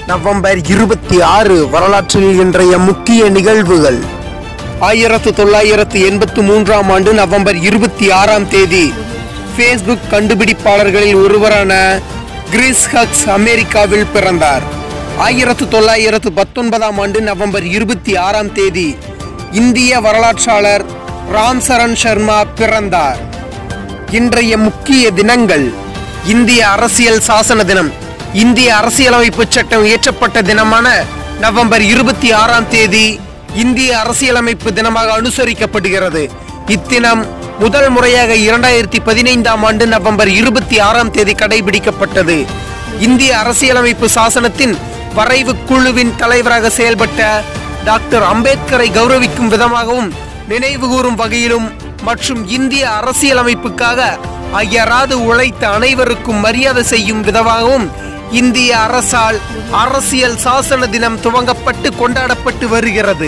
November இருபத்தி ஆறு வரலாற்றில் இன்றைய முக்கிய நிகழ்வுகள் ஆயிரத்து தொள்ளாயிரத்து எண்பத்து மூன்றாம் ஆண்டு நவம்பர் இருபத்தி ஆறாம் தேதி ஃபேஸ்புக் கண்டுபிடிப்பாளர்களில் ஒருவரான கிறிஸ் ஹக்ஸ் அமெரிக்காவில் பிறந்தார் ஆயிரத்து தொள்ளாயிரத்து பத்தொன்பதாம் ஆண்டு நவம்பர் இருபத்தி ஆறாம் தேதி இந்திய வரலாற்றாளர் ராம் சரண் சர்மா பிறந்தார் இன்றைய முக்கிய தினங்கள் இந்திய அரசியல் சாசன தினம் இந்திய அரசியலமைப்பு சட்டம் இயற்றப்பட்ட தினமான நவம்பர் இருபத்தி ஆறாம் தேதி இந்திய அரசியலமைப்பு தினமாக அனுசரிக்கப்படுகிறது இத்தினம் முதல் முறையாக இரண்டாயிரத்தி பதினைந்தாம் ஆண்டு நவம்பர் இருபத்தி ஆறாம் தேதி கடைபிடிக்கப்பட்டது இந்திய அரசியலமைப்பு சாசனத்தின் வரைவு குழுவின் தலைவராக செயல்பட்ட டாக்டர் அம்பேத்கரை கௌரவிக்கும் விதமாகவும் நினைவு கூறும் வகையிலும் மற்றும் இந்திய அரசியலமைப்புக்காக அயராது உழைத்த அனைவருக்கும் மரியாதை செய்யும் விதமாகவும் இந்திய அரசால் அரசியல் சாசன தினம் துவங்கப்பட்டு கொண்டாடப்பட்டு வருகிறது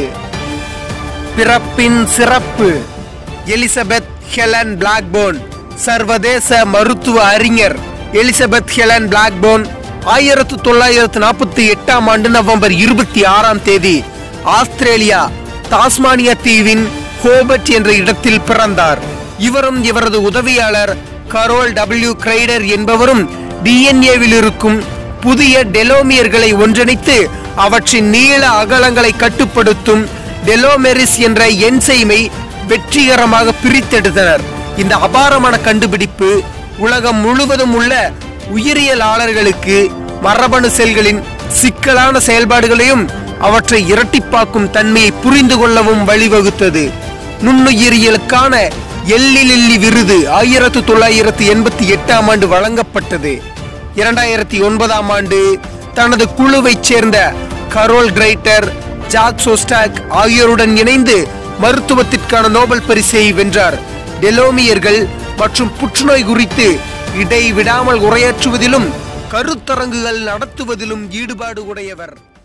பிறப்பின் சிறப்பு எலிசபெத் ஹெலன் பிளாக்போன் சர்வதேச மருத்துவ அறிஞர் எலிசபெத் ஹெலன் பிளாக்போன் ஆயிரத்து தொள்ளாயிரத்து நாற்பத்தி எட்டாம் ஆண்டு நவம்பர் இருபத்தி ஆறாம் தேதி ஆஸ்திரேலியா தாஸ்மானியா தீவின் ஹோபர்ட் என்ற இடத்தில் பிறந்தார் இவரும் இவரது உதவியாளர் கரோல் டபிள்யூ கிரைடர் என்பவரும் டிஎன்ஏவில் இருக்கும் புதிய டெலோமியர்களை ஒன்றிணைத்து அவற்றின் நீள அகலங்களை கட்டுப்படுத்தும் டெலோமெரிஸ் என்ற என்சைமை வெற்றிகரமாக பிரித்தெடுத்தனர் இந்த அபாரமான கண்டுபிடிப்பு உலகம் முழுவதும் உள்ள உயிரியலாளர்களுக்கு மரபணு செல்களின் சிக்கலான செயல்பாடுகளையும் அவற்றை இரட்டிப்பாக்கும் தன்மையை புரிந்து கொள்ளவும் வழிவகுத்தது நுண்ணுயிரியலுக்கான எல்லிலில்லி விருது ஆயிரத்து தொள்ளாயிரத்து எண்பத்தி எட்டாம் ஆண்டு வழங்கப்பட்டது இரண்டாயிரத்தி ஒன்பதாம் ஆண்டு தனது குழுவைச் சேர்ந்த கரோல் கிரைட்டர் ஜாக் சோஸ்டாக் ஆகியோருடன் இணைந்து மருத்துவத்திற்கான நோபல் பரிசை வென்றார் டெலோமியர்கள் மற்றும் புற்றுநோய் குறித்து இடைவிடாமல் உரையாற்றுவதிலும் கருத்தரங்குகள் நடத்துவதிலும் ஈடுபாடு உடையவர்